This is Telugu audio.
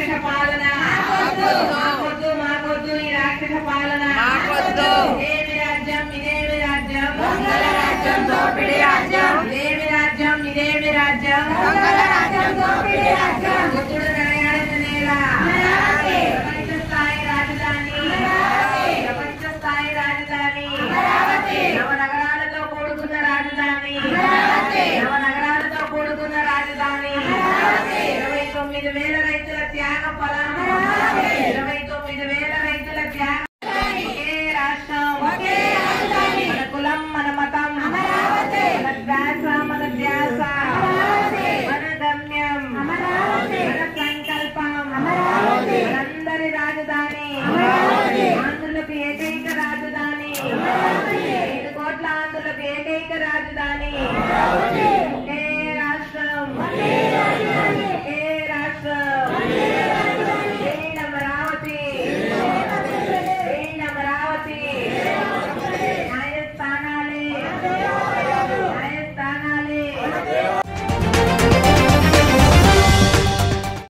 రాక్షస పాలన మాకొద్దు మాకొద్దు ఈ రాక్షస పాలన మాకొద్దు. ఇదేమి రాజ్యం ఇదేమి రాజ్యం దొంగల రాజ్యం దోపిడీ రాజ్యం ఇదేమి రాజ్యం ఇదేమి రాజ్యం దొంగల రాజ్యం దోపిడీ రాజ్యం బుద్ధుడు నడయాడిన నేల అమరావతి. ప్రపంచ స్థాయి రాజధాని అమరావతి. ప్రపంచ స్థాయి రాజధాని అమరావతి. నవనగరాలతో కూడుకున్న రాజధాని అమరావతి. నవనగరాలతో కూడుకున్న రాజధాని అమరావతి. ఇరవై తొమ్మిది వేల రైతుల త్యాగ ఫలం అమరావతి. ఇరవై తొమ్మిది వేల రైతుల త్యాగ